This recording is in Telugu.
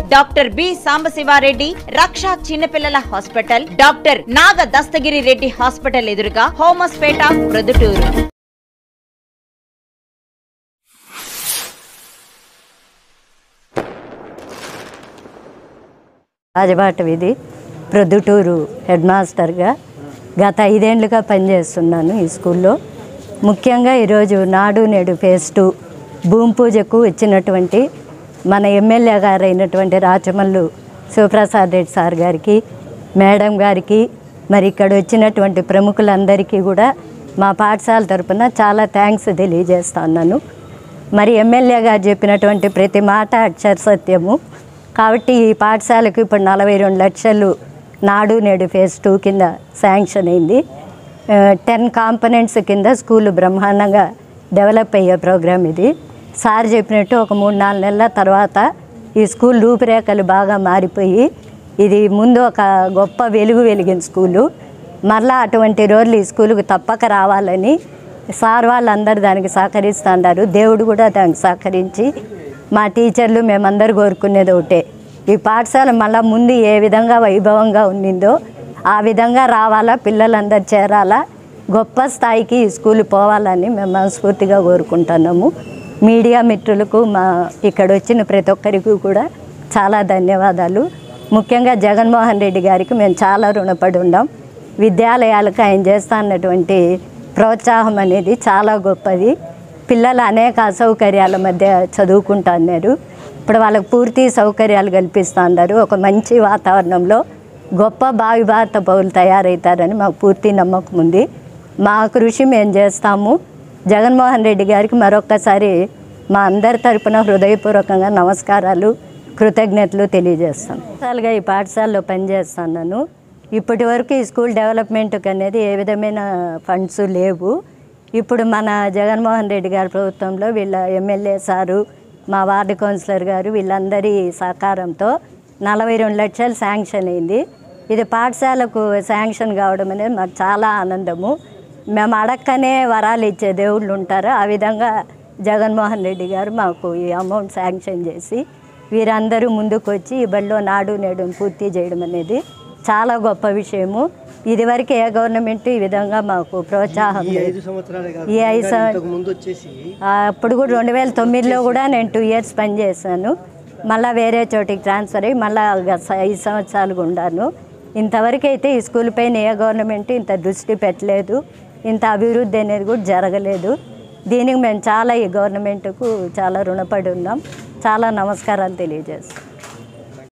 డాక్టర్ బి సాంబశివారెడ్డి రక్ష చిన్నపిల్లల hospital doctor Naga Dastagiri Reddy hospital ఎదురుగా హోమస్పేట ప్రొద్దుటూరు రాజబాట వీధి ప్రొద్దుటూరు హెడ్ మాస్టర్గా గత ఐదేండ్లుగా పనిచేస్తున్నాను ఈ స్కూల్లో ముఖ్యంగా ఈరోజు నాడు నేడు ఫేస్ టూ భూమి పూజకు వచ్చినటువంటి మన ఎమ్మెల్యే గారు అయినటువంటి రాచమల్లు శివప్రసాద్ రెడ్డి సార్ గారికి మేడం గారికి మరి ఇక్కడ వచ్చినటువంటి ప్రముఖులందరికీ కూడా మా పాఠశాల తరపున చాలా థ్యాంక్స్ తెలియజేస్తున్నాను మరి ఎమ్మెల్యే గారు చెప్పినటువంటి ప్రతి మాట అక్షర సత్యము కాబట్టి ఈ పాఠశాలకు ఇప్పుడు నలభై రెండు లక్షలు నాడు నేడు ఫేజ్ టూ కింద శాంక్షన్ అయింది టెన్ కాంపనెంట్స్ కింద స్కూల్ బ్రహ్మాండంగా డెవలప్ అయ్యే ప్రోగ్రామ్ ఇది సార్ చెప్పినట్టు ఒక మూడు నాలుగు నెలల తర్వాత ఈ స్కూల్ రూపురేఖలు బాగా మారిపోయి ఇది ముందు ఒక గొప్ప వెలుగు వెలిగిన స్కూలు మరలా అటువంటి రోజులు ఈ స్కూలుకు తప్పక రావాలని సార్ వాళ్ళందరూ దానికి సహకరిస్తున్నారు దేవుడు కూడా దానికి సహకరించి మా టీచర్లు మేమందరూ కోరుకునేది ఒకటే ఈ పాఠశాల మళ్ళా ముందు ఏ విధంగా వైభవంగా ఉండిందో ఆ విధంగా రావాలా పిల్లలందరూ చేరాలా గొప్ప స్థాయికి ఈ స్కూల్ పోవాలని మేము మనస్ఫూర్తిగా కోరుకుంటున్నాము మీడియా మిత్రులకు మా ఇక్కడ వచ్చిన ప్రతి ఒక్కరికి కూడా చాలా ధన్యవాదాలు ముఖ్యంగా జగన్మోహన్ రెడ్డి గారికి మేము చాలా రుణపడి ఉన్నాం విద్యాలయాలకు ఆయన చేస్తున్నటువంటి ప్రోత్సాహం అనేది చాలా గొప్పది పిల్లలు అనేక అసౌకర్యాల మధ్య చదువుకుంటున్నారు ఇప్పుడు వాళ్ళకు పూర్తి సౌకర్యాలు కల్పిస్తున్నారు ఒక మంచి వాతావరణంలో గొప్ప భావి భారత పౌరులు తయారవుతారని మాకు పూర్తి నమ్మకం ఉంది మా కృషి మేము చేస్తాము జగన్మోహన్ రెడ్డి గారికి మరొక్కసారి మా అందరి తరపున హృదయపూర్వకంగా నమస్కారాలు కృతజ్ఞతలు తెలియజేస్తాను పాఠశాలగా ఈ పాఠశాలలో పనిచేస్తున్నాను ఇప్పటి వరకు ఈ స్కూల్ డెవలప్మెంట్కి అనేది ఏ విధమైన ఫండ్స్ లేవు ఇప్పుడు మన జగన్మోహన్ రెడ్డి గారి ప్రభుత్వంలో వీళ్ళ ఎమ్మెల్యే సారు మా వార్డు కౌన్సిలర్ గారు వీళ్ళందరి సహకారంతో నలభై రెండు లక్షలు శాంక్షన్ అయింది ఇది పాఠశాలకు శాంక్షన్ కావడం అనేది మాకు చాలా ఆనందము మేము అడక్కనే వరాలు ఇచ్చే దేవుళ్ళు ఉంటారు ఆ విధంగా జగన్మోహన్ రెడ్డి గారు మాకు ఈ అమౌంట్ శాంక్షన్ చేసి వీరందరూ ముందుకు వచ్చి ఈ బడిలో నాడు నేడు పూర్తి చేయడం అనేది చాలా గొప్ప విషయము ఇదివరకు ఏ గవర్నమెంట్ ఈ విధంగా మాకు ప్రోత్సాహం ఈ లేదు ఐదు సంవత్సరాలే కాదు ఈ ఐదు సం- ఇంతకు ముందు వచ్చేసి ఆ, అప్పుడు కూడా రెండు వేల తొమ్మిదిలో కూడా నేను టూ ఇయర్స్ పనిచేశాను మళ్ళీ వేరే చోటికి ట్రాన్స్ఫర్ అయ్యి మళ్ళీ ఐదు సంవత్సరాలు ఉన్నాను ఇంతవరకు అయితే ఈ స్కూల్ పైన ఏ గవర్నమెంట్ ఇంత దృష్టి పెట్టలేదు ఇంత అభివృద్ధి అనేది కూడా జరగలేదు దీనికి మేము చాలా ఈ గవర్నమెంట్కు చాలా రుణపడి ఉన్నాం చాలా నమస్కారాలు తెలియజేస్తాం